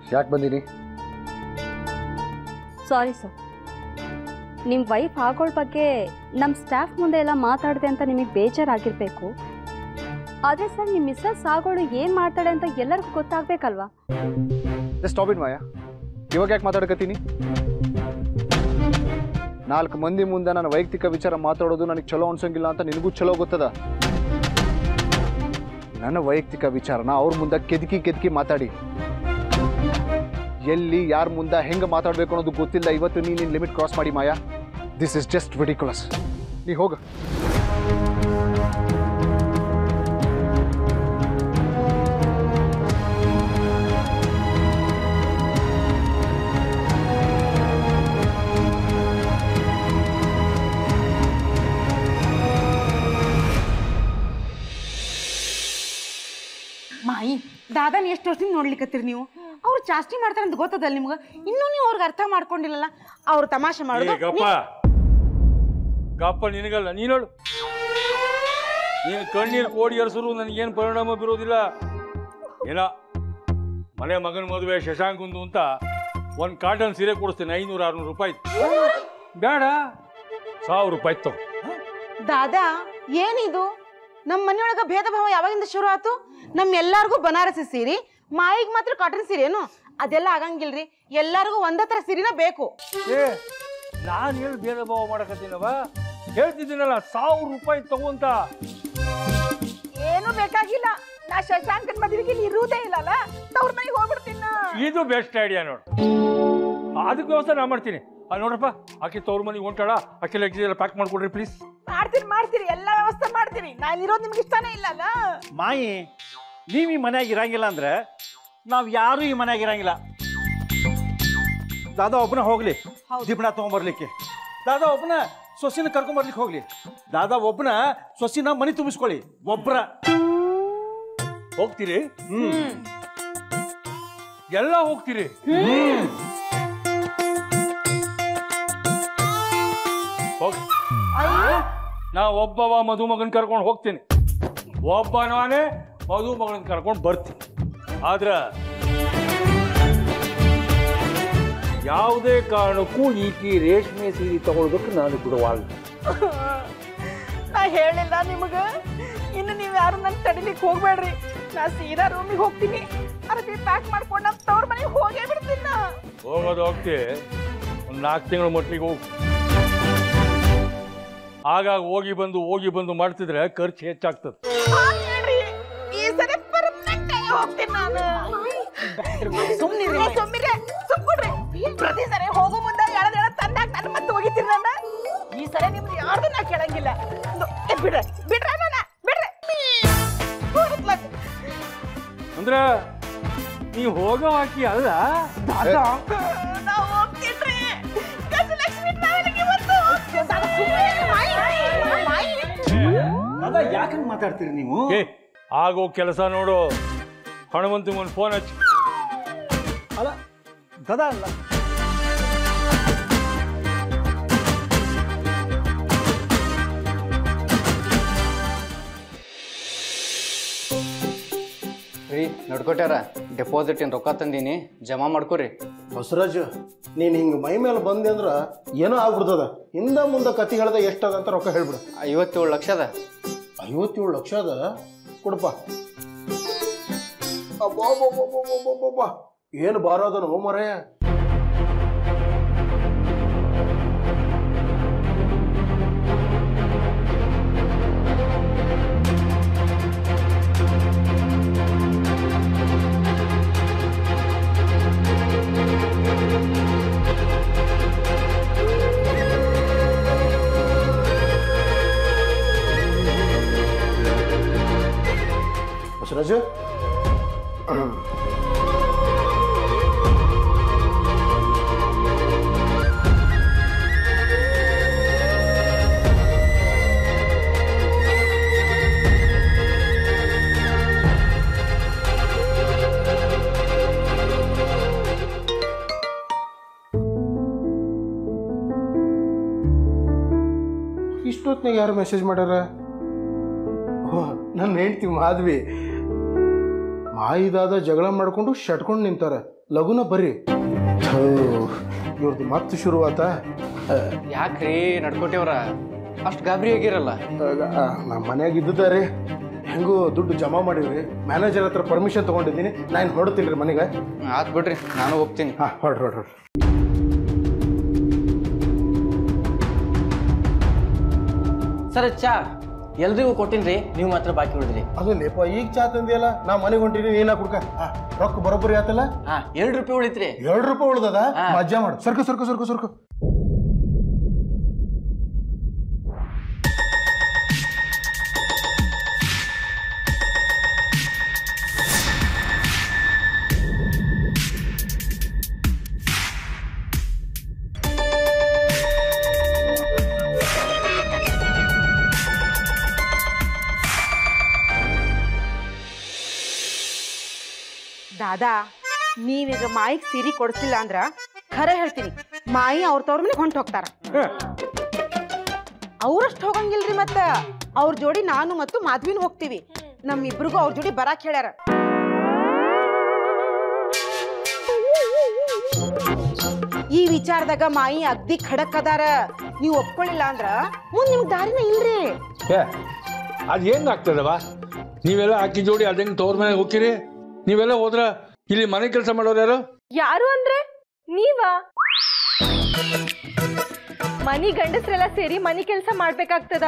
ಯಾಕೆ ಬಂದೀನಿ sorry sir ನಿಮ್ಮ ವೈಫ್ ಆಗೋಳ ಬಗ್ಗೆ ನಮ್ಮ ಸ್ಟಾಫ್ ಮುಂದೆ ಎಲ್ಲ ಮಾತಾಡಿದೆ ಅಂತ ನಿಮಗೆ ಬೇಜಾರಾಗಿರಬೇಕು ಆದರೆ ಸರ್ ನಿಮ್ಮ ಮಿಸ್ಸಸ್ ಆಗೋಳು ಏನು ಮಾಡ್ತಾಳೆ ಅಂತ ಎಲ್ಲರಿಗೂ ಗೊತ್ತಾಗಬೇಕಲ್ವಾ ಸ್ಟಾಪ್ ಇಟ್ ಮಾಯಾ ಇವಾಗ ಯಾಕೆ ಮಾತಾಡ್ಕತ್ತೀನಿ ನಾಲ್ಕು ಮಂದಿ ಮುಂದೆ ನನ್ನ ವೈಯಕ್ತಿಕ ವಿಚಾರ ಮಾತಾಡೋದು ನನಗೆ ಚಲೋ ಅನ್ಸಂಗಿಲ್ಲ ಅಂತ ನಿನಗೂ ಚಲೋ ಗೊತ್ತದ ನನ್ನ ವೈಯಕ್ತಿಕ ವಿಚಾರನ ಅವ್ರ ಮುಂದೆ ಕೆದಕಿ ಕೆದಕಿ ಮಾತಾಡಿ ಎಲ್ಲಿ ಯಾರ ಮುಂದೆ ಹೆಂಗೆ ಮಾತಾಡಬೇಕು ಅನ್ನೋದು ಗೊತ್ತಿಲ್ಲ ಇವತ್ತು ನೀನು ನಿನ್ನ ಲಿಮಿಟ್ ಕ್ರಾಸ್ ಮಾಡಿ Maya this is just ridiculous ನೀ ಹೋಗ ಮಾಯಿ ದಾದಾನ ಎಷ್ಟು ವರ್ಷದಿಂದ ನೋಡ್ಲಿಕ್ಕತ್ತೀರಿ ನೀವು ಅವ್ರು ಜಾಸ್ತಿ ಮಾಡ್ತಾರೆ ಅಂತ ಗೊತ್ತದಲ್ಲ ನಿಮ್ಗೆ ಇನ್ನೂ ನೀವು ಅವ್ರಿಗೆ ಅರ್ಥ ಮಾಡ್ಕೊಂಡಿಲ್ಲಲ್ಲ ಅವ್ರು ತಮಾಷೆ ಏ, ಮಾಡೋದು ಗಪ್ಪ ಗಪ್ಪ ನಿನಗಲ್ಲ ನೀನೋಡು ನೀನು ಕಣ್ಣೀರು ಕೋಡಿ ಹರಿಸರು ನನಗೇನು ಪರಿಣಾಮ ಬೀರೋದಿಲ್ಲ ಏನ ಮನೆ ಮಗನ ಮದುವೆ ಶಶಾಂಕಂದು ಅಂತ ಒಂದು ಕಾಟನ್ ಸೀರೆ ಕೊಡಿಸ್ತೇನೆ ಐನೂರು ಆರ್ನೂರು ರೂಪಾಯಿ ಬೇಡ ಸಾವಿರ ರೂಪಾಯಿ ತಗೋ ದಾದಾ ಏನಿದು ನಮ್ಮ ಮನೆಯೊಳಗ ಭೇದ ಭಾವ ಯಾವಾಗಿಂದ ಶುರು ಆತು ನಮ್ಮ ಎಲ್ಲಾರ್ಗೂ ಬನಾರಸಿ ಸೀರೆ ಮಾಯಿಗೆ ಮಾತ್ರ ಕಾಟನ್ ಸೀರೆ ಏನು ಅದೆಲ್ಲ ಆಗಂಗಿಲ್ರಿ ಎಲ್ಲಾರ್ಗೂ ಒಂದೇ ಥರ ಸೀರೆನ ಬೇಕು ಏ ನಾನು ಹೇಳಿ ಭೇದ ಭಾವ ಮಾಡಕತ್ತೀನವ ಹೇಳ್ತಿದ್ದೀನಲ್ಲ ಸಾವಿರ ರೂಪಾಯಿ ತಗೊಂತ ಏನು ಬೇಕಾಗಿಲ್ಲ ನಾ ಶಶಾಂಕನ್ ಮದುವೆಗೆ ಇಲ್ಲಿ ಇರುವುದೇ ಇಲ್ಲಲ್ಲ ತವ್ರ ಮನೆಗೆ ಹೋಗ್ಬಿಡ್ತೀನ ಇದು ಬೆಸ್ಟ್ ಐಡಿಯಾ ನೋಡು ಅದಕ್ಕೆ ವ್ಯವಸ್ಥೆ ನಾ ಮಾಡ್ತೀನಿ ಅಲ್ಲಿ ನೋಡ್ರಪ್ಪ ಆಕೆ ತವ್ರ ಮನೆಗೆ ಹೊಂಟಾಳ ಅಷ್ಟೆಲ್ಲ ಎಲ್ಲ ಪ್ಯಾಕ್ ಮಾಡ್ಕೊಡ್ರಿ ಪ್ಲೀಸ್ ಮಾಡ್ತೀರಿ ಮಾಡ್ತೀರಿ ಎಲ್ಲ ವ್ಯವಸ್ಥೆ ಮಾಡ್ತೀರಿ ನಾ ಇರೋದು ನಿಮ್ಗೆ ಇಷ್ಟನೇ ಇಲ್ಲಲ್ಲ ಮಾಯಿ ನೀವು ಈ ಮನ್ಯಾಗ ಇರಂಗಿಲ್ಲ ಅಂದ್ರೆ ನಾವು ಯಾರು ಈ ಮನ್ಯಾಗ ಇರಂಗಿಲ್ಲ ದಾದಾ ಒಬ್ಬನ ಹೋಗ್ಲಿ ದೀಪಣ ತಗೊಂಬರ್ಲಿಕ್ಕೆ ದಾದಾ ಒಬ್ಬನ ಸೊಸಿನ ಕರ್ಕೊಂಬರ್ಲಿಕ್ಕೆ ಹೋಗ್ಲಿ ದಾದಾ ಒಬ್ಬನ ಸೊಸಿನ ಮನಿ ತುಂಬಿಸ್ಕೊಳ್ಳಿ ಒಬ್ರ ಹೋಗ್ತೀರಿ ಹ್ಮ್ ಎಲ್ಲ ಹೋಗ್ತೀರಿ ಹೋಗಿ ನಾ ಒಬ್ಬವ ಮದುಮಗನ್ ಕರ್ಕೊಂಡು ಹೋಗ್ತೀನಿ ಒಬ್ಬ ನಾನೇ ಮದುಮಗನ್ ಕರ್ಕೊಂಡು ಬರ್ತೀನಿ ಆದ್ರ ಯಾವುದೇ ಕಾರಣಕ್ಕೂ ಈಕಿ ರೇಷ್ಮೆ ಸೀರೆ ತಗೊಳ್ಬೇಕು ನಾನು ಬಿಡುವಲ್ಲ ನಾ ಹೇಳಿಲ್ಲ ನಿಮಗ ಇನ್ನು ನೀವು ಯಾರು ನನ್ನ ತಡಿಲಿಕ್ಕೆ ಹೋಗ್ಬೇಡ್ರಿ ನಾ ಸೀದಾ ರೂಮಿಗೆ ಹೋಗ್ತೀನಿ ಅರ್ಬಿ ಪ್ಯಾಕ್ ಮಾಡ್ಕೊಂಡು ನಮ್ಮ ತವ್ರ ಮನೆಗೆ ಹೋಗೇ ಬಿಡ್ತೀನಿ ನಾ ಹೋಗೋದು ಹೋಗ್ತಿ ಒಂದು ನಾಲ್ಕು ತಿಂಗಳ ಮಟ್ಟಿಗೆ ಹೋಗು ಆಗಾಗ ಹೋಗಿ ಬಂದು ಹೋಗಿ ಬಂದು ಮಾಡ್ತಿದ್ರೆ ಖರ್ಚು ಹೆಚ್ಚಾಗ್ತದೆ ಹಾಗ್ ಹೇಳ್ರಿ ಈ ಸರಿ ಪರ್ಮನೆಂಟ್ ಆಗಿ ಹೋಗ್ತೀನಿ ನಾನು ಸುಮ್ನಿರಿ ಏ, ಸುಮ್ಮಿರೆ ಸುಮ್ಕೊಡ್ರಿ ಪ್ರತಿ ಸರಿ ಹೋಗೋ ಮುಂದೆ ಎಳದ್ ಎಳದ್ ತಂದಾಗ ನನ್ನ ಮತ್ತೆ ಹೋಗಿತ್ತೀರಿ ನನ್ನ ಈ ಸರಿ ನಿಮ್ದು ಯಾರ್ದು ನಾ ಕೇಳಂಗಿಲ್ಲ ಇದು- ಏ, ಬಿಡ್ರೆ ಬಿಡ್ರೆ ನನ್ನ ಬಿಡ್ರೆ ಹೋಗ್ಲಕ್. ಅಂದ್ರೆ ನೀವು ಹೋಗೋ ಹಾಕಿ ಅಲ್ಲ ನಾ ಹೋಗ್ತೀನ್ರಿ ಗಜಲಕ್ಷ್ಮಿ ಟ್ರಾವೆಲಿಂಗ್ ಇವತ್ತು ದಾದಾ ಯಾಕಂಗ್ ಮಾತಾಡ್ತೀರಿ ನೀವು ಏ ಆಗೋ ಕೆಲಸ ನೋಡು ಹಣವಂತ ಒಂದು ಫೋನ್ ಹಚ್ಚಿ ಅಲ್ಲ ದಾದಾ ಅಲ್ಲ ರೀ ನಡ್ಕೊಟ್ಯಾರ ಡೆಪಾಸಿಟ್ ಏನು ರೊಕ್ಕ ತಂದೀನಿ ಜಮಾ ಮಾಡ್ಕೊರಿ ಬಸವರಾಜ್ ನೀನು ಹಿಂಗೆ ಮೈ ಮೇಲೆ ಬಂದೆ ಅಂದ್ರೆ ಏನೋ ಆಗ್ಬಿಡ್ತದ ಹಿಂದ ಮುಂದೆ ಕತಿ ಹೇಳ್ದ ಎಷ್ಟದ ಅಂತ ರೊಕ್ಕ ಹೇಳ್ಬಿಡು ಐವತ್ತೇಳು ಲಕ್ಷದ ಐವತ್ತೇಳು ಲಕ್ಷ ಅದ ಕೊಡಪ್ಪ ಅಬ್ಬಬ್ಬಬ್ಬಬ್ಬಬ್ಬಬ್ಬಬ್ಬ. ಏನು ಭಾರ ಅದ ನೋ ಮರೆ ಬಸವರಾಜ್ ಇಷ್ಟೊತ್ತಿನಾಗ ಯಾರು ಮೆಸೇಜ್ ಮಾಡ್ಯಾರ ಓ ನನ್ನ ಹೆಂಡ್ತಿ ಮಾಧವಿ ಮಾಯಿದಾದ ಜಗಳ ಮಾಡ್ಕೊಂಡು ಶಟ್ಕೊಂಡು ನಿಂತಾರ ಲಗುನ ಬರ್ರಿ ಥೂ, ಇವ್ರದ್ದು ಮತ್ತೆ ಶುರುವಾತ ಯಾಕ್ರಿ ನಡ್ಕೊಟ್ಟೇವ್ರ ಅಷ್ಟು ಗಾಬರಿ ಆಗಿರಲ್ಲ ನಮ್ಮ ಮನ್ಯಾಗ ಇದ್ದಿದ್ದಾರೆ ಹೆಂಗೂ ದುಡ್ಡು ಜಮಾ ಮಾಡಿವ್ರಿ ಮ್ಯಾನೇಜರ್ ಹತ್ರ ಪರ್ಮಿಷನ್ ತೊಗೊಂಡಿದ್ದೀನಿ ನಾನು ಹೊಡ್ತೀನಿ ರೀ ಮನೆಗೆ ಆತ್ ಬಿಡ್ರಿ ನಾನು ಹೋಗ್ತೀನಿ ಹಾಂ ಹೊಡ್ರಿ ಹೊಡ್ರಿ ಹೊಡ್ರಿ ಸರ್ ಚಾ ಎಲ್ರಿಗೂ ಕೊಟ್ಟಿನ್ರಿ ನೀವು ಮಾತ್ರ ಬಾಕಿ ಉಳಿದ್ರಿ ಅದು ಲೇಪ ಈಗ ಚಾ ತಂದಿಯಲ್ಲ ನಾ ಮನೆಗೆ ಹೊಂಟೀನಿ ನೀನ ಕುಡ್ಕ ಆ, ರೊಕ್ಕ ಬರೋಬ್ಬರಿ ಆತಲ್ಲ ಹಾ ಎರಡು ರೂಪಾಯಿ ಉಳಿತ್ರಿ ಎರಡು ರೂಪಾಯಿ ಉಳ್ದದ ಹಾ. ಮಜ್ಜಾ ಮಾಡು ಸರ್ಕು ಸರ್ಕು ಸರ್ಕು ಸರ್ಕು ದಾದಾ ನೀವೀಗ ಮಾಯಿಗೆ ಸೀರೆ ಕೊಡಿಸಿಲ್ಲ ಅಂದ್ರ ಖರೆ ಹೇಳ್ತೀನಿ ಮಾಯಿ ಅವ್ರ ತವ್ರ ಮನೆಗೆ ಹೊಂಟು ಹೋಗ್ತಾರ ಅವ್ರಷ್ಟು ಹೋಗಂಗಿಲ್ರಿ ಮತ್ತ ಅವ್ರ ಜೋಡಿ ನಾನು ಮತ್ತು ಮಾಧವಿನ ಹೋಗ್ತೀವಿ ನಮ್ಮಿಬ್ರಿಗೂ ಅವ್ರ ಜೋಡಿ ಬರಾಕ್ ಹೇಳ್ಯಾರ ಈ ವಿಚಾರದಾಗ ಮಾಯಿ ಅಗ್ದಿ ಖಡಕ್ ಅದಾರ ನೀವು ಒಪ್ಕೊಳ್ಳಿಲ್ಲ ಅಂದ್ರ ಮುಂದ್ ನಿಮ್ಗೆ ದಾರಿನ ಇಲ್ರಿ ಏ ಅದು ಹೆಂಗ್ ಆಗ್ತದವ ನೀವೆಲ್ಲ ಅಕ್ಕಿ ಜೋಡಿ ಅದ್ ಹೆಂಗ್ ತವ್ರ ಮನೆಗೆ ಹೋಗ್ತೀರಿ ನೀವೆಲ್ಲ ಹೋದ್ರ ಇಲ್ಲಿ ಮನೆ ಕೆಲಸ ಮಾಡೋರು ಯಾರು ಯಾರು ಅಂದ್ರೆ ನೀವಾ ಮನಿ ಗಂಡಸ್ರೆಲ್ಲ ಸೇರಿ ಮನಿ ಕೆಲಸ ಮಾಡ್ಬೇಕಾಗ್ತದ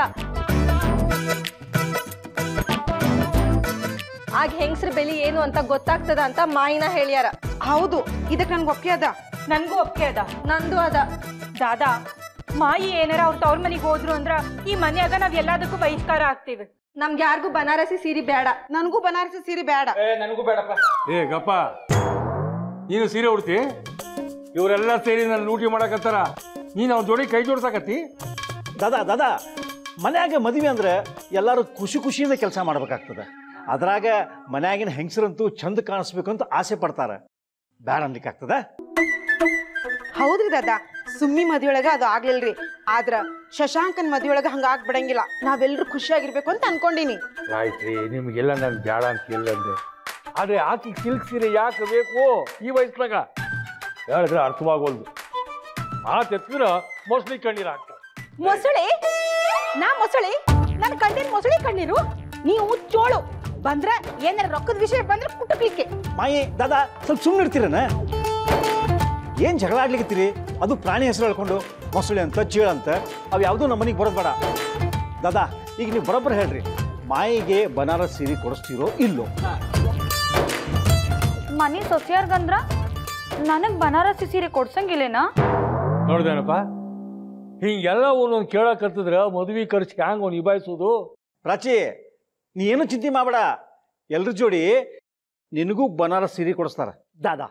ಆಗ ಹೆಂಗಸ್ರ ಬೆಲಿ ಏನು ಅಂತ ಗೊತ್ತಾಗ್ತದ ಅಂತ ಮಾಯಿನ ಹೇಳ್ಯಾರ ಹೌದು ಇದಕ್ಕೆ ನನ್ಗೆ ಒಪ್ಪಿಗೆ ಅದ ನನ್ಗೂ ಒಪ್ಪಿಗೆ ಅದ ನಂದು ಅದ ದಾದಾ ಮಾಯಿ ಏನಾರ ಅವ್ರ ತವ್ರ ಮನೆಗೆ ಹೋದ್ರು ಅಂದ್ರ ಈ ಮನ್ಯಾಗ ನಾವ್ ಎಲ್ಲದಕ್ಕೂ ಬಹಿಷ್ಕಾರ ಆಗ್ತೀವಿ ನಮ್ಗೆ ಯಾರಿಗೂ ಬನಾರಸಿ ಸೀರೆ ಬೇಡ ನನಗೂ ಬನಾರಸಿ ಸೀರೆ ಬೇಡ ನನಗೂ ಬೇಡಪ್ಪ ಏ ಗಪ್ಪ ನೀನು ಸೀರೆ ಉಡ್ತಿ ಇವರೆಲ್ಲ ಸೇರಿ ನನ್ನ ಲೂಟಿ ಮಾಡಕತ್ತಾರ ನೀನು ಅವ್ರ ಜೋಡಿ ಕೈ ಜೋಡ್ಸಾಕತ್ತಿ ದಾದಾ ದಾದಾ ಮನ್ಯಾಗ ಮದುವೆ ಅಂದ್ರೆ ಎಲ್ಲರೂ ಖುಷಿ ಖುಷಿಯಿಂದ ಕೆಲಸ ಮಾಡ್ಬೇಕಾಗ್ತದೆ ಅದ್ರಾಗ ಮನ್ಯಾಗಿನ ಹೆಂಗಸರಂತೂ ಚಂದ ಕಾಣಿಸ್ಬೇಕು ಅಂತ ಆಸೆ ಪಡ್ತಾರೆ ಬ್ಯಾಡ ಅನ್ಲಿಕ್ಕೆ ಆಗ್ತದ ಹೌದ್ರಿ ದಾದಾ ಸುಮ್ಮಿ ಮದ್ವೆಯೊಳಗ ಅದು ಆಗ್ಲಿಲ್ರಿ ಆದ್ರ ಶಶಾಂಕನ್ ಮದ್ವೆಯೊಳಗ ಹಂಗ ಆಗ್ಬಿಡಂಗಿಲ್ಲ ನಾವೆಲ್ಲರೂ ಖುಷಿಯಾಗಿರ್ಬೇಕು ಅಂತ ಅನ್ಕೊಂಡಿನಿ ಆಯ್ತ್ರಿ ನಿಮ್ಗೆಲ್ಲ ನಾನು ಬೇಡ ಅಂತ ಕೇಳಿದಂದೆ ಆದ್ರೆ ಆಕಿ ಸಿಲ್ಕ್ ಸೀರೆ ಯಾಕೆ ಬೇಕು ಈ ವಯಸ್ಸಿನಾಗ ಹೇಳಿದ್ರೆ ಅರ್ಥವಾಗೋಲ್ದು ಮಾತು ಎತ್ತಿದ್ರ ಮೋಸ್ಟ್ಲಿ ಕಣ್ಣೀರು ಆಗ್ತವೆ ಮೊಸಳೆ ನಾ ಮೊಸಳೆ ನನ್ನ ಕಣ್ಣಿನ ಮೊಸಳೆ ಕಣ್ಣೀರು ನೀವು ಚೋಳು ಬಂದ್ರ ಏನಾರ ರೊಕ್ಕದ ವಿಷಯ ಬಂದ್ರೆ ಕುಟುಕ್ಲಿಕ್ಕೆ ಮಾಯಿ ದಾದಾ ಸ್ವಲ್ಪ ಸುಮ್ಮನೆ ಇರ್ತೀರನ ಏನ್ ಜಗಳ ಆಡ್ಲಿಕತ್ತೀರಿ ಅದು ಪ್ರಾಣಿ ಹೆಸರು ಹೇಳ್ಕೊಂಡು ಮೊಸಳೆ ಅಂತ ಚೀಳ ಅಂತ ಅವು ಯಾವುದೂ ನಮ್ಮ ಮನೆಗೆ ಬರೋದು ಬೇಡ ದಾದಾ ಈಗ ನೀವು ಬರೋಬ್ಬರ ಹೇಳ್ರಿ ಮಾಯಿಗೆ ಬನಾರಸ್ ಸೀರೆ ಕೊಡಿಸ್ತೀರೋ ಇಲ್ಲೋ ಮನಿ ಸೊಸೆಯರ್ಗಂದ್ರ ನನಗ್ ಬನಾರಸಿ ಸೀರೆ ಕೊಡ್ಸಂಗಿಲ್ಲೇನಾ ನೋಡ್ದೇನಪ್ಪ ಹಿಂಗೆಲ್ಲ ಒಂದೊಂದು ಕೇಳಕತ್ತಿದ್ರ ಮದುವೆ ಖರ್ಚು ಹ್ಯಾಂಗ ನಿಭಾಯಿಸೋದು ಪ್ರಾಚಿ ನೀ ಏನು ಚಿಂತೆ ಮಾಡಬೇಡ ಎಲ್ರ ಜೋಡಿ ನಿನಗೂ ಬನಾರಸ್ ಸೀರೆ ಕೊಡಿಸ್ತಾರ ದಾದಾ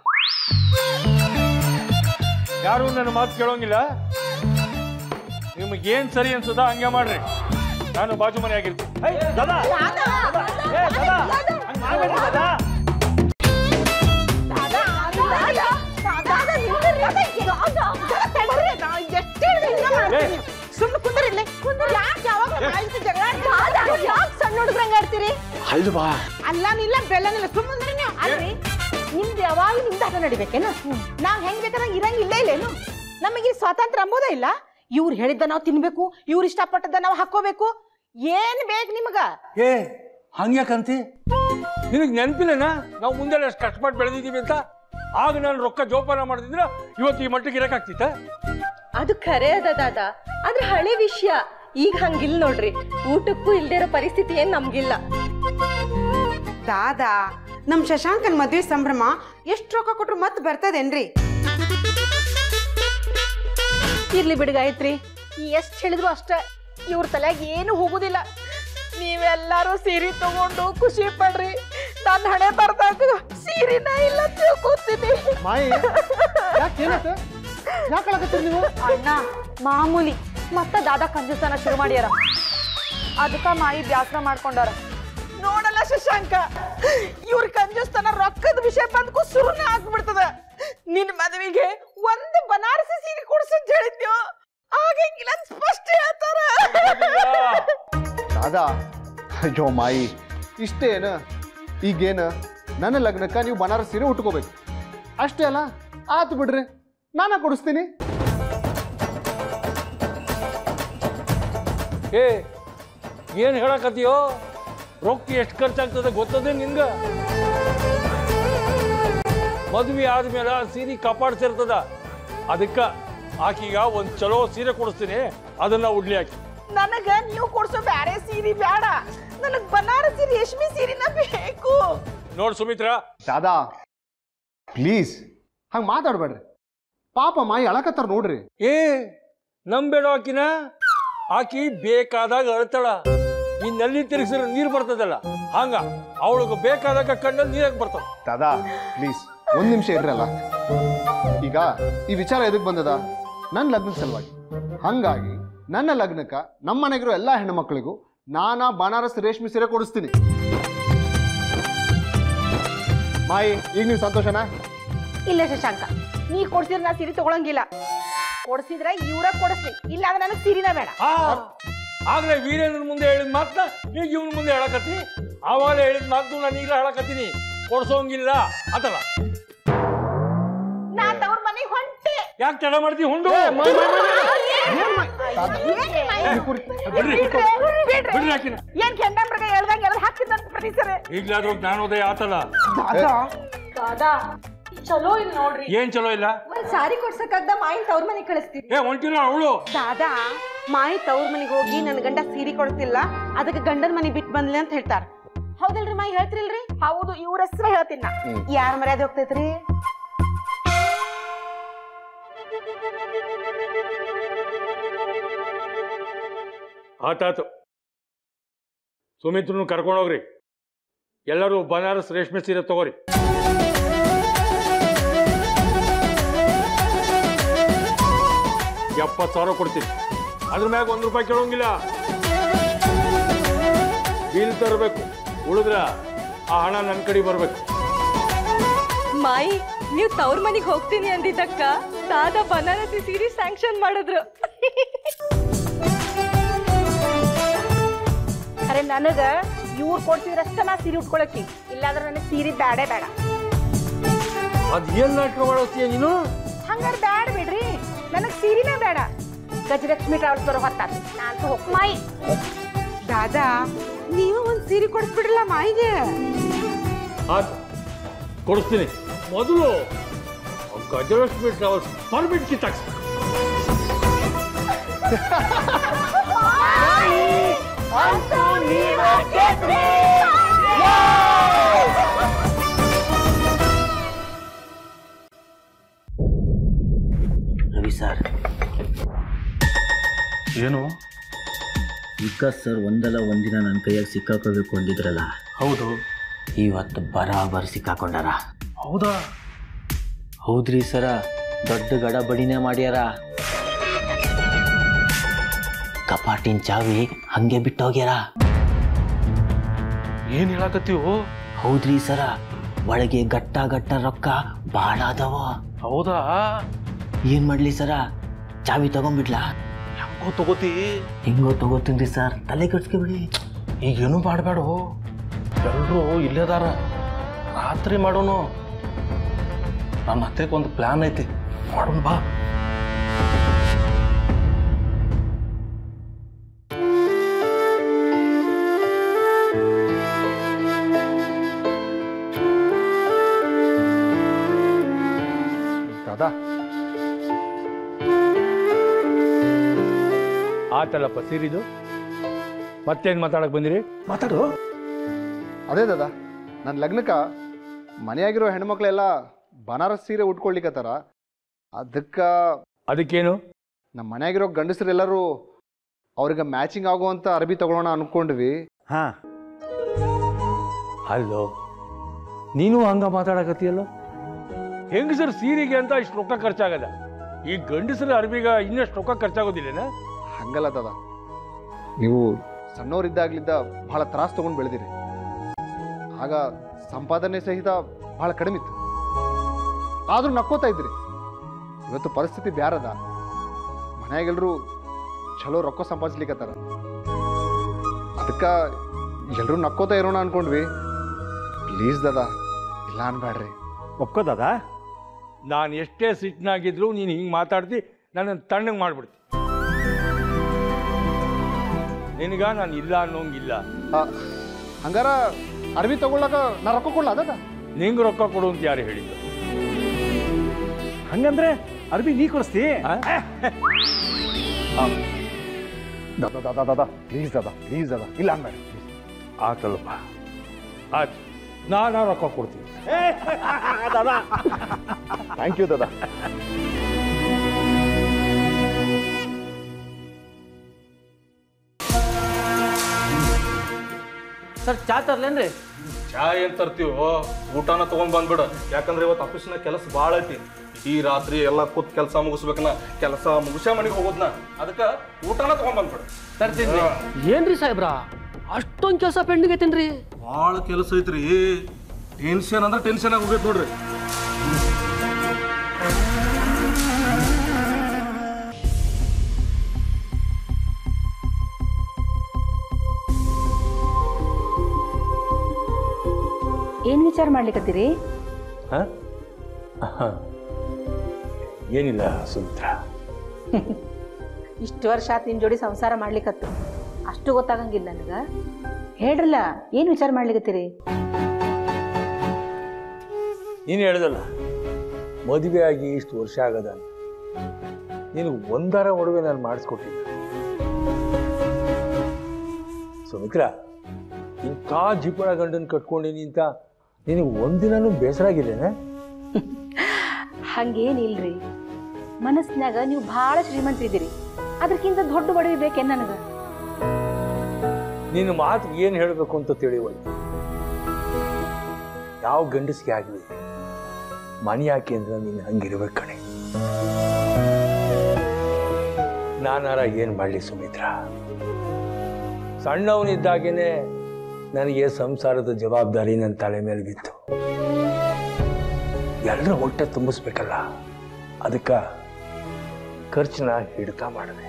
ಯಾರು ನನ್ನ ಮಾತು ಕೇಳೋಂಗಿಲ್ಲ ನಿಮಗೇನ್ ಸರಿ ಅನ್ಸದ ಹಂಗೆ ಮಾಡ್ರಿ ನಾನು ಬಾಜು ಮನೆ ಆಗಿರ್ತೀನಿ ಏಯ್, ದಾದಾ ದಾದಾ, ಏ, ದಾದಾ ಹಂಗ್ ಮಾಡ್ಬೇಡ್ರಿ ದಾದಾ ಸುಮ್ಮನೆ ಕುಂದ್ರಿಲ್ಲ ಯಾಕೆ ಯಾವಾಗ ಜಗಳ ಯಾಕೆ ಸಣ್ಣ ಹುಡುಗ್ರಂಗ ಆಡ್ತೀರಿ ಅಲ್ವಾ ಅಲ್ಲನಿಲ್ಲ ಬೆಲ್ಲನಿಲ್ಲ ಸುಮ್ಮನೆ ನೀವು ಅಲ್ರಿ ನಿಮ್ದು ಯಾವಾಗ ನಿಮ್ದು ಆಟ ನಡಿಬೇಕೇನು ನಾವ್ ಹೆಂಗ್ ಬೇಕಾದಂಗ ಇರಂಗಿಲ್ಲ ಇಲ್ಲೇನು ನಮಗೆ ಸ್ವಾತಂತ್ರ್ಯ ಅಂಬೋದ ಇಲ್ಲ ಇವ್ರು ಹೇಳಿದ್ದ ನಾವು ತಿನ್ಬೇಕು ಇವ್ರು ಇಷ್ಟಪಟ್ಟದ್ದ ನಾವು ಹಾಕೋಬೇಕು ಏನ್ ಬೇಕು ನಿಮಗ ಏ ಹಂಗ್ಯಾಕಂತಿ ನಿನಗೆ ನೆನಪಿಲ್ಲನಾ ನಾವು ಮುಂದೆ ಎಷ್ಟು ಕಷ್ಟಪಟ್ಟು ಬೆಳೆದಿದ್ದೀವಿ ಅಂತ ಆಗ ನಾನು ರೊಕ್ಕ ಜೋಪಾನ ಮಾಡ್ತಿದ್ರ ಇವತ್ತು ಈ ಮಟ್ಟಿಗೆ ಇರಕ್ಕಾಗ್ತಿತ್ತ ಅದು ಖರೆ ಅದ ದಾದಾ ಆದ್ರೆ ಹಳೆ ವಿಷಯ ಈಗ ಹಂಗಿಲ್ಲ ನೋಡ್ರಿ ಊಟಕ್ಕೂ ಇಲ್ದೇ ಇರೋ ಪರಿಸ್ಥಿತಿ ಏನ್ ನಮ್ಗಿಲ್ಲ ದಾದಾ ನಮ್ ಶಶಾಂಕನ್ ಮದ್ವೆ ಸಂಭ್ರಮ ಎಷ್ಟ್ ರೊಕ್ಕ ಕೊಟ್ರು ಮತ್ ಬರ್ತದೇನ್ರಿ ಇರ್ಲಿ ಬಿಡಿ ಗಾಯತ್ರಿ ಎಷ್ಟ್ ಹೇಳಿದ್ರು ಅಷ್ಟ ಇವ್ರ ತಲೆಯಾಗ ಏನು ಹೋಗುದಿಲ್ಲ ನೀವೆಲ್ಲರೂ ಸೀರೆ ತಗೊಂಡು ಖುಷಿ ಪಡ್ರಿ ನನ್ನ ಹಣೆ ಬರ್ದಾಗ ಸೀರೆನ ಇಲ್ಲ ತಿಳ್ಕೊತೀನಿ ಮಾಯಿ ಯಾಕೆ ಏನತ್ತ ಯಾಕೆ ಹೇಳಕತ್ತೀರಿ ನೀವು ಅಣ್ಣ ಮಾಮೂಲಿ ಮತ್ತ ದಾದಾ ಕಂಜೂಸನ ಶುರು ಮಾಡ್ಯಾರ ಅದಕ್ಕ ಮಾಯಿ ಬ್ಯಾಸರ ಮಾಡ್ಕೊಂಡಾರ ನೋಡಲ್ಲ ಶಶಾಂಕ ಇವ್ರ ಕಂಜಸ್ತನ ರೊಕ್ಕದ ವಿಷಯ ಬಂದ್ಕೂ ಸುರುನ ಆಗ್ಬಿಡ್ತದ ನಿನ್ ಮದುವೆಗೆ ಒಂದು ಬನಾರಸಿ ಸೀರೆ ಕೊಡ್ಸಂತ ಹೇಳಿದ್ಯೋ ಆಗಂಗಿಲ್ಲ ಅಂತ ಸ್ಪಷ್ಟ ಹೇಳ್ತಾರ ದಾದಾ ಅಯ್ಯೋ ಮಾಯಿ ಇಷ್ಟೇನ ಈಗೇನ ನನ್ನ ಲಗ್ನಕ್ಕೆ ನೀವು ಬನಾರಸ್ ಸೀರೆ ಉಟ್ಕೋಬೇಕು ಅಷ್ಟೇ ಅಲ್ಲ ಆತು ಬಿಡ್ರಿ ನಾನ ಕೊಡಿಸ್ತೀನಿ ಏ ಏನು ಹೇಳಕತ್ತೀಯೋ ರೊಕ್ಕ ಎಷ್ಟು ಖರ್ಚಾಗ್ತದೆ ಗೊತ್ತದೆ ನಿನ್ಗ ಮದುವೆ ಆದ್ಮೇಲೆ ಆ ಸೀರೆ ಕಾಪಾಡ್ಸಿರ್ತದ ಅದಕ್ಕೆ ಆಕೀಗ ಒಂದು ಚಲೋ ಸೀರೆ ಕೊಡಿಸ್ತೀನಿ ಅದನ್ನ ಉಡ್ಲಿ ಹಾಕಿ ನನಗ ನೀವು ಕೊಡ್ಸೋ ಬ್ಯಾರೆ ಸೀರೆ ಬ್ಯಾಡ ನನಗ್ ಬನಾರಸಿ ರೇಷ್ಮೆ ಸೀರೆನ ಬೇಕು ನೋಡ್ ಸುಮಿತ್ರಾ ದಾದಾ ಪ್ಲೀಸ್ ಹಂಗೆ ಮಾತಾಡ್ಬೇಡ್ರಿ ಪಾಪ ಮಾಯಿ ಅಳಕತ್ತಾರ ನೋಡ್ರಿ ಏ ನಂಬೇಡ ಆಕಿನ ಆಕಿ ಬೇಕಾದಾಗ ಅಳ್ತಾಳ ಈ ನಲ್ಲಿ ತಿರುಗಿಸಿದ್ರೆ ನೀರು ಬರ್ತದಲ್ಲ ಹಂಗ ಅವಳಿಗೆ ಬೇಕಾದಾಗ ಕಣ್ಣಲ್ಲಿ ನೀರಾಗ ಬರ್ತದ ದಾದಾ ಪ್ಲೀಸ್ ಒಂದು ನಿಮಿಷ ಇರ್ರಲ್ಲ ಈಗ ಈ ವಿಚಾರ ಎದಕ್ಕೆ ಬಂದದ ನನ್ನ ಲಗ್ನದ ಸಲುವಾಗಿ ಹಂಗಾಗಿ ನನ್ನ ಲಗ್ನಕ್ಕೆ ನಮ್ಮ ಮನೆಗಿರೋ ಎಲ್ಲ ಹೆಣ್ಮಕ್ಳಿಗೂ ನಾನಾ ಬನಾರಸ್ ರೇಷ್ಮೆ ಸೀರೆ ಕೊಡಿಸ್ತೀನಿ ಮಾಯಿ ಈಗ ನೀವು ಸಂತೋಷನಾ ಇಲ್ಲ ಶಶಾಂಕ ನೀ ಕೊಡ್ಸಿದ್ರೆ ನಾ ಸೀರೆ ತಗೊಳಂಗಿಲ್ಲ ಕೊಡ್ಸಿದ್ರೆ ಇವ್ರ ಕೊಡಿಸ್ಲಿ ಇಲ್ಲ ಅಂದ್ರೆ ನನಗೆ ಸೀರೆನ ಬೇಡ ಆ, ಆಗ್ಲೇ ವೀರೇಂದ್ರ ಮುಂದೆ ಹೇಳಿದ ಮಾತನ್ನ ಈಗ ಇವನ್ ಮುಂದೆ ಹೇಳಕತ್ತಿ ಆವಾಗಲೇ ಹೇಳಿದ ಮಾತು ನಾನು ಈಗ ಹೇಳಕತ್ತೀನಿ ಕೊಡ್ಸೋಂಗಿಲ್ಲ ಆತಲ್ಲ ನಾ ತವ್ರ ಮನೆಗೆ ಹೊಂಟೆ ಯಾಕೆ ತಡ ಮಾಡ್ತಿ ಹುಂಡು ಬಿಡ್ರಿ ಬಿಡ್ರಿ ಆಕಿನ ಏನ್ ಕೆಂಡಂಬ್ರಗ ಹೇಳ್ದಂಗೆ ಎಲ್ಲ ಹಾಕಿದಂತ ಪ್ರತಿಸರೆ ಈಗ್ಲಾದ್ರೂ ಜ್ಞಾನೋದಯ ಆತಲ್ಲ ದಾದಾ ಚಲೋ ಇಲ್ಲಿ ನೋಡ್ರಿ ಏನ್ ಚಲೋ ಇಲ್ಲ ಒಂದ್ ಸಾರಿ ಕೊಡ್ಸಕ್ಕಾಗ್ದ ಮಾಯಿನ ತವ್ರ ಮನೆಗೆ ಕಳಿಸ್ತೀವಿ ಏ ಹೊಂಟಿಲ್ಲ ಅವಳು ದಾದಾ ಮಾಯಿ ತವ್ರ ಮನೆಗೆ ಹೋಗಿ ನನ್ನ ಗಂಡ ಸೀರೆ ಕೊಡ್ತಿಲ್ಲ ಅದಕ್ಕೆ ಗಂಡನ ಮನೆ ಬಿಟ್ಟು ಬಂದ್ಲಿ ಅಂತ ಹೇಳ್ತಾರ ಹೌದಲ್ರಿ ಮಾಯಿ ಹೇಳ್ತಿರಿಲ್ರಿ ಹೌದು ಇವ್ರ ಹೆಸರು ಹೇಳ್ತೀನಿ ನಾ ಯಾರ ಮರ್ಯಾದೆ ಹೋಗ್ತೈತ್ರಿ ಆತಾತು ಸುಮಿತ್ರನು ಕರ್ಕೊಂಡೋಗ್ರಿ ಎಲ್ಲರೂ ಬನಾರಸ್ ರೇಷ್ಮೆ ಸೀರೆ ತಗೋರಿ ಎಪ್ಪತ್ತು ಸಾವಿರ ಕೊಡ್ತೀನಿ ಅದ್ರ ಮ್ಯಾಗ ಒಂದು ರೂಪಾಯಿ ಕೇಳೋಂಗಿಲ್ಲ ಬಿಲ್ ತರಬೇಕು ಉಳಿದ್ರ ಆ ಹಣ ನನ್ನ ಕಡೆ ಬರಬೇಕು ಮಾಯಿ ನೀವು ತವ್ರ ಮನೆಗೆ ಹೋಗ್ತೀನಿ ಅಂದಿದ್ದಕ್ಕ ದಾದಾ ಬನಾರಸಿ ಸೀರೆ ಸ್ಯಾಂಕ್ಷನ್ ಮಾಡಿದ್ರು ಅರೆ ನನಗ ಇವ್ರು ಕೊಡ್ಸಿದ್ರಷ್ಟ ನಾ ಸೀರೆ ಉಟ್ಕೊಳಕಿ ಇಲ್ಲಾಂದ್ರೆ ನನಗೆ ಸೀರೆ ಬ್ಯಾಡೇ ಬೇಡ ಅದ್ ಏನ್ ನಾಟಕ ಮಾಡೋಸ್ತೀಯ ನೀನು ಹಂಗಾರೆ ಬ್ಯಾಡ ಬಿಡ್ರಿ ನನಗೆ ಸೀರೆನೇ ಬೇಡ ಗಜಲಕ್ಷ್ಮಿ ಟ್ರಾವೆಲ್ಸ್ ಬರೋ ಹೊತ್ತಾತು ನಾನು ಹೋಗ್ ಮಾಯಿ ದಾದಾ ನೀವು ಒಂದ್ ಸೀರೆ ಕೊಡಿಸ್ಬಿಡ್ರಲ್ಲ ಮಾಯಿಗೆ ಆಯ್ತು ಕೊಡಿಸ್ತೀನಿ ಮೊದಲು ಗಜಲಕ್ಷ್ಮಿ ಟ್ರಾವೆಲ್ಸ್ ಪರ್ಮಿಟ್ ಕಿತ್ತಾಕ್ಸ್ಬೇಕು ರವಿ ಸರ್ ಏನು ವಿಕಾಸ್ ಸರ್ ಒಂದಲ್ಲ ಒಂದಿನ ನನ್ನ ಕೈಯಾಗ ಸಿಕ್ಕಾಕೋಬೇಕು ಅಂದಿದ್ರಲ್ಲ ಹೌದು ಇವತ್ತು ಬರಾಬರ್ ಸಿಕ್ಕಾಕೊಂಡಾರ ಹೌದಾ ಹೌದ್ರಿ ಸರ ದೊಡ್ಡ ಗಡಬಡಿನೇ ಮಾಡ್ಯಾರ ಕಪಾಟಿನ ಚಾವಿ ಹಂಗೆ ಬಿಟ್ಟೋಗ್ಯಾರ ಏನ್ ಹೇಳಕತ್ತೀವೋ ಹೌದ್ರಿ ಸರ ಒಳಗೆ ಗಟ್ಟ ಗಟ್ಟ ರೊಕ್ಕ ಭಾಳ ಅದಾವ ಹೌದಾ ಏನ್ ಮಾಡ್ಲಿ ಸರ ಚಾವಿ ತಗೊಂಡ್ಬಿಡ್ಲಾ ಹೆಂಗೋ ತಗೋತಿ ಹಿಂಗೋ ತಗೋತೀನಿ ಸರ್ ತಲೆ ಕೆಡ್ಸ್ಕೊಬಿಡಿ ಈಗೇನು ಮಾಡಬೇಡ ಎಲ್ಲರೂ ಇಲ್ಲೇದಾರ ರಾತ್ರಿ ಮಾಡೋನು ನನ್ನ ಹತ್ತಿರಕ್ಕೆ ಒಂದು ಪ್ಲಾನ್ ಐತಿ ಮಾಡೋಣ ಬಾ ದಾದಾ ಆತಲ್ಲಪ್ಪ ಸೀರಿದು ಮತ್ತೇನು ಮಾತಾಡಕ್ ಬಂದಿರಿ ಮಾತಾಡು ಅದೇ ದಾದಾ ನನ್ನ ಲಗ್ನಕ್ಕೆ ಮನೆಯಾಗಿರೋ ಹೆಣ್ಮಕ್ಳೆಲ್ಲ ಬನಾರಸ್ ಸೀರೆ ಉಟ್ಕೊಳ್ಲಿಕತ್ತಾರ ಅದಕ್ಕೆ ಅದಕ್ಕೇನು ನಮ್ಮ ಮನೆಯಾಗಿರೋ ಗಂಡಸರೆಲ್ಲರೂ ಅವ್ರಿಗೆ ಮ್ಯಾಚಿಂಗ್ ಆಗುವಂಥ ಅರ್ಬಿ ತಗೊಳ್ಳೋಣ ಅನ್ಕೊಂಡ್ವಿ ಹಾ ಅಲ್ಲೋ ನೀನು ಹಂಗ ಮಾತಾಡಕತ್ತೀಯಲ್ಲ ಹೆಂಗಸರ ಸೀರೆಗೆ ಅಂತ ಇಷ್ಟು ರೊಕ್ಕ ಖರ್ಚಾಗದ ಈ ಗಂಡಸರ ಅರ್ಬಿಗ ಇನ್ನಷ್ಟು ರೊಕ್ಕ ಖರ್ಚಾಗೋದಿಲ್ಲೇನ ಹಂಗಲ್ಲ ದಾದಾ ನೀವು ಸಣ್ಣವರಿದ್ದಾಗ್ಲಿದ್ದ ಬಹಳ ತ್ರಾಸ ತಗೊಂಡು ಬೆಳೆದಿರಿ ಆಗ ಸಂಪಾದನೆ ಸಹಿತ ಬಹಳ ಕಡಿಮೆ ಇತ್ತು ಆದ್ರೂ ನಕ್ಕೋತಾ ಇದ್ರಿ ಇವತ್ತು ಪರಿಸ್ಥಿತಿ ಬ್ಯಾರದ ಮನ್ಯಾಗೆಲ್ರು ಚಲೋ ರೊಕ್ಕ ಸಂಪಾದಿಸ್ಲಿಕ್ಕತ್ತಾರ ಅದಕ್ಕೆ ಎಲ್ರೂ ನಕ್ಕೋತಾ ಇರೋಣ ಅನ್ಕೊಂಡ್ವಿ ಪ್ಲೀಸ್ ದಾದಾ ಇಲ್ಲ ಅನ್ಬೇಡ್ರಿ ಒಪ್ಕೋದದ ನಾನು ಎಷ್ಟೇ ಸಿಟ್ಟಿನಾಗಿದ್ರು ನೀನು ಹಿಂಗೆ ಮಾತಾಡ್ತಿ ನನ್ನನ್ನು ತಣ್ಣಗೆ ಮಾಡ್ಬಿಡ್ತಿ ನಿನಗ ನಾನು ಇಲ್ಲ ಅನ್ನೋಂಗಿಲ್ಲ ಹಂಗಾರ ಅರ್ವಿ ತಗೊಳ್ಳಕ ನಾ ರೊಕ್ಕ ಕೊಡ್ಲ ಅದ ನಿಂಗೆ ರೊಕ್ಕ ಕೊಡು ಅಂತ ಯಾರು ಹೇಳಿದ್ದು ಹಂಗಂದ್ರೆ ಅರ್ಬಿ ನೀ ಕೊಡಿಸ್ತಿ ದಾದಾ ದಾದಾ ದಾದಾ ಪ್ಲೀಸ್ ದಾದಾ ಪ್ಲೀಸ್ ದಾದಾ ಇಲ್ಲ ಅನ್ಬೇಡ ಆತಲ್ಲಪ್ಪ ಆಯ್ತು ನಾನು ರೊಕ್ಕ ಕೊಡ್ತೀನಿ ದಾದಾ ಥ್ಯಾಂಕ್ ಯು ದಾದಾ ಸರ್ ಚಾ ತರ್ಲೇನ್ರಿ ಚಾ ಏನ್ ತರ್ತೀವೋ ಊಟನ ತಗೊಂಡ್ ಬಂದ್ಬಿಡ ಯಾಕಂದ್ರೆ ಇವತ್ತು ಆಫೀಸ್ನಾಗ ಕೆಲಸ ಭಾಳ ಐತಿ ಈ ರಾತ್ರಿ ಎಲ್ಲ ಕೂತ್ ಕೆಲಸ ಮುಗಿಸ್ಬೇಕನ ಕೆಲಸ ಮುಗಿಸ ಮನೆಗೆ ಹೋಗೋದ್ನ ಅದಕ್ಕೆ ಊಟನ ತಗೊಂಡ್ ಬಂದ್ಬಿಡ ತರ್ತೀನಿ ಏನ್ರಿ ಸಾಹೇಬ್ರ ಅಷ್ಟೊಂದು ಕೆಲಸ ಪೆಂಡಿಂಗ್ ಐತೇನ್ರಿ ಭಾಳ ಕೆಲಸ ಐತ್ರಿ ಟೆನ್ಷನ್ ಅಂದ್ರೆ ಟೆನ್ಷನ್ ಆಗಿ ಹೋಗೈತೆ ನೋಡ್ರಿ ಏನು ವಿಚಾರ ಮಾಡ್ಲಿಕತ್ತೀರಿ ಹಾಂ ಏನಿಲ್ಲ ಸುಮಿತ್ರ ಇಷ್ಟು ವರ್ಷ ಆತ್ ನಿನ್ ಜೋಡಿ ಸಂಸಾರ ಮಾಡ್ಲಿಕತ್ತು ಅಷ್ಟು ಗೊತ್ತಾಗಂಗಿಲ್ಲ ನನಗ ಹೇಳ್ರಲ್ಲ ಏನ್ ವಿಚಾರ ಮಾಡ್ಲಿಕತ್ತೀರಿ ನೀನು ಹೇಳ್ದಲ್ಲ ಮದುವೆ ಆಗಿ ಇಷ್ಟು ವರ್ಷ ಆಗದ ನಿನಗೆ ಒಂದಾರ ಒಡವೆ ನಾನು ಮಾಡಿಸ್ಕೊಟ್ಟಿದ್ದೆ ಸುಮಿತ್ರ ಇಂಥ ಜಿಪಳ ಗಂಡನ ಕಟ್ಕೊಂಡಿನಿ ಅಂತ ನಿನಗೆ ಒಂದಿನೂ ಬೇಸರ ಆಗಿದ್ದೇನೆ ಹಂಗೇನಿಲ್ರಿ ಮನಸ್ಸಿನಾಗ ನೀವು ಭಾಳ ಶ್ರೀಮಂತರಿದ್ದೀರಿ ಅದಕ್ಕಿಂತ ದೊಡ್ಡ ಒಡವೆ ಬೇಕೇನ್ ನನಗ ನಿನ್ನ ಮಾತು ಏನು ಹೇಳಬೇಕು ಅಂತ ತಿಳಿವಲ್ಲ ಯಾವ ಗಂಡಸಿಗೆ ಆಗಲಿ ಮನೆ ಯಾಕೆ ಅಂದ್ರೆ ನೀನು ಹಂಗಿರ್ಬೇಕು ಕಣೆ ನಾನಾರ ಏನು ಮಾಡಲಿ ಸುಮಿತ್ರ ಸಣ್ಣವನಿದ್ದಾಗೇನೆ ನನಗೆ ಸಂಸಾರದ ಜವಾಬ್ದಾರಿ ನನ್ನ ತಲೆ ಮೇಲೆ ಬಿತ್ತು ಎಲ್ಲರ ಹೊಟ್ಟೆ ತುಂಬಿಸ್ಬೇಕಲ್ಲ ಅದಕ್ಕೆ ಖರ್ಚನ್ನ ಹಿಡ್ತಾ ಮಾಡಿದೆ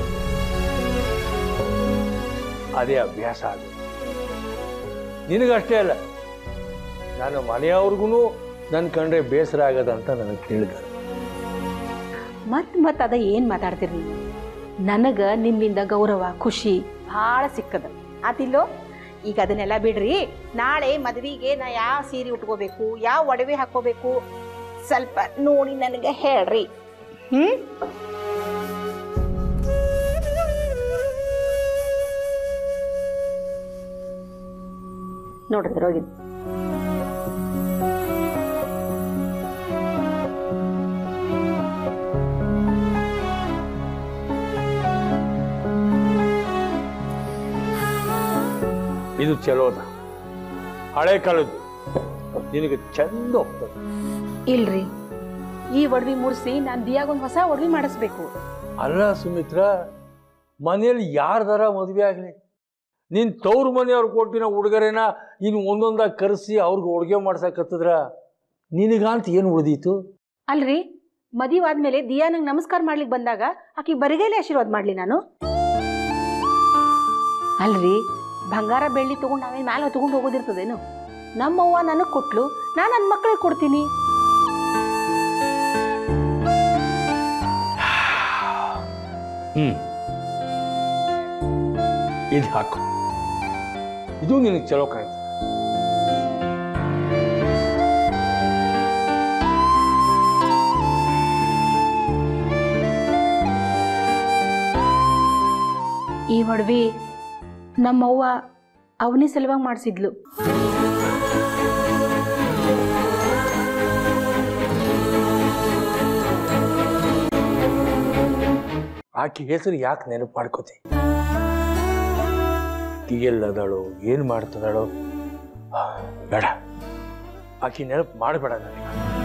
ಅದೇ ಅಭ್ಯಾಸ ಅದು ನಿನಗಷ್ಟೇ ಅಲ್ಲ ನಾನು ಮನೆಯವ್ರಿಗೂ ನನ್ನ ಕಂಡ್ರೆ ಬೇಸರ ಆಗದಂತ ನನಗೆ ತಿಳಿದ ಮತ್ ಮತ್ ಅದ ಏನ್ ಮಾತಾಡ್ತೀರಿ ನೀವು ನನಗ ನಿಮ್ಮಿಂದ ಗೌರವ ಖುಷಿ ಭಾಳ ಸಿಕ್ಕದ ಆತಿಲ್ಲೋ ಈಗ ಅದನ್ನೆಲ್ಲ ಬಿಡ್ರಿ ನಾಳೆ ಮದ್ವಿಗೆ ನಾ ಯಾವ ಸೀರೆ ಉಟ್ಕೋಬೇಕು ಯಾವ ಒಡವೆ ಹಾಕೋಬೇಕು ಸ್ವಲ್ಪ ನೋಡಿ ನನಗೆ ಹೇಳ್ರಿ ಹ್ಮ್ ನೋಡಿದ್ರೆ ಹೋಗಿದ್ದು ಇದು ಚಲೋದ ಹಳೆ ಕಾಲದ್ದು ನಿನಗೆ ಚಂದ ಹೋಗ್ತದೆ ಇಲ್ರಿ ಈ ಒಡವಿ ಮುಡ್ಸಿ ನಾನು ದಿಯಾಗೊಂದು ಹೊಸ ಒಡವಿ ಮಾಡಿಸ್ಬೇಕು ಅಲ್ಲ ಸುಮಿತ್ರ ಮನೆಯಲ್ಲಿ ಯಾರ್ದಾರ ಮದುವೆ ಆಗಲಿ ನೀನು ತವ್ರ ಮನೆಯವ್ರು ಕೊಟ್ಟಿನ ಉಡುಗೊರೆನ ಇನ್ನು ಒಂದೊಂದಾಗಿ ಕರೆಸಿ ಅವ್ರಿಗೆ ಉಡುಗೆ ಮಾಡ್ಸಕತ್ತಿದ್ರ ನಿನಗಂತ ಏನು ಉಳಿದೀತು ಅಲ್ರಿ ಮದುವೆ ಆದ್ಮೇಲೆ ದಿಯಾ ನಂಗೆ ನಮಸ್ಕಾರ ಮಾಡ್ಲಿಕ್ಕೆ ಬಂದಾಗ ಆಕಿ ಬರಿಗೈಲಿ ಆಶೀರ್ವಾದ ಮಾಡ್ಲಿ ನಾನು ಅಲ್ರಿ ಬಂಗಾರ ಬೆಳ್ಳಿ ತಗೊಂಡು ನಾವೇನು ಮ್ಯಾಲೆ ತಗೊಂಡು ಹೋಗೋದಿರ್ತದೇನು ನಮ್ಮವ್ವ ನನಗೆ ಕೊಟ್ಲು ನಾನು ನನ್ನ ಮಕ್ಕಳಿಗೆ ಕೊಡ್ತೀನಿ ಹ್ಞೂ ಇದು ಹಾಕು ಇದು ನಿನಗೆ ಚಲೋ ಕಾಣ್ತದೆ ಈ ಒಡವಿ ನಮ್ಮವ್ವ ಅವನಿ ಸಲುವಾಗಿ ಮಾಡಿಸಿದ್ಲು ಆಕೆ ಹೆಸರು ಯಾಕೆ ನೆನಪು ಮಾಡ್ಕೋತಿ ಎಲ್ಲದಾಳೋ ಏನು ಮಾಡ್ತದಾಳೋ ಆ, ಬೇಡ ಆಕೆ ನೆನಪು ಮಾಡಬೇಡ ನನಗೆ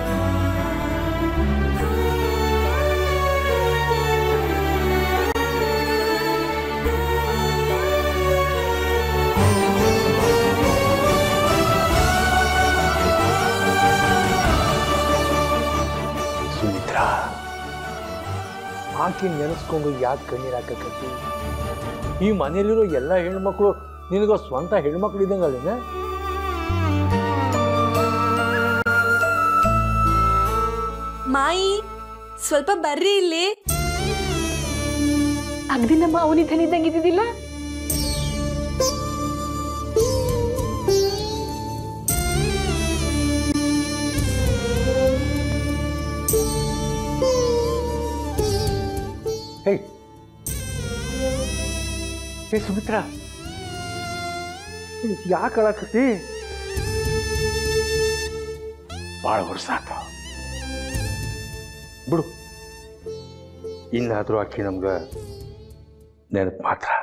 ಸುಮಿತ್ರ ಆಕೆ ನೆನೆಸ್ಕೊಂಡು ಯಾಕೆ ಕಣ್ಣೀರು ಹಾಕಕತ್ತಿ ಈ ಮನೆಯಲ್ಲಿರೋ ಎಲ್ಲ ಹೆಣ್ಮಕ್ಳು ನಿನಗ ಸ್ವಂತ ಹೆಣ್ಮಕ್ಳು ಇದ್ದಂಗೆ ಅಲ್ಲಿನ ಮಾಯಿ ಸ್ವಲ್ಪ ಬರ್ರಿ ಇಲ್ಲಿ ಅಗ್ದಿ ನಮ್ಮ ಅವನಿ ಧನಿದ್ದಂಗೆ ಇದ್ದಿದ್ದಿಲ್ಲ ಹೇ ಹೇ ಸುಮಿತ್ರಾ ಯಾಕೆ ಅಳಕತ್ತಿ ಭಾಳ ವರ್ಷ ಆತ ಬಿಡು ಇನ್ನಾದರೂ ಆಕಿ ನಮ್ಗೆ ನೆನಪು ಮಾತ್ರ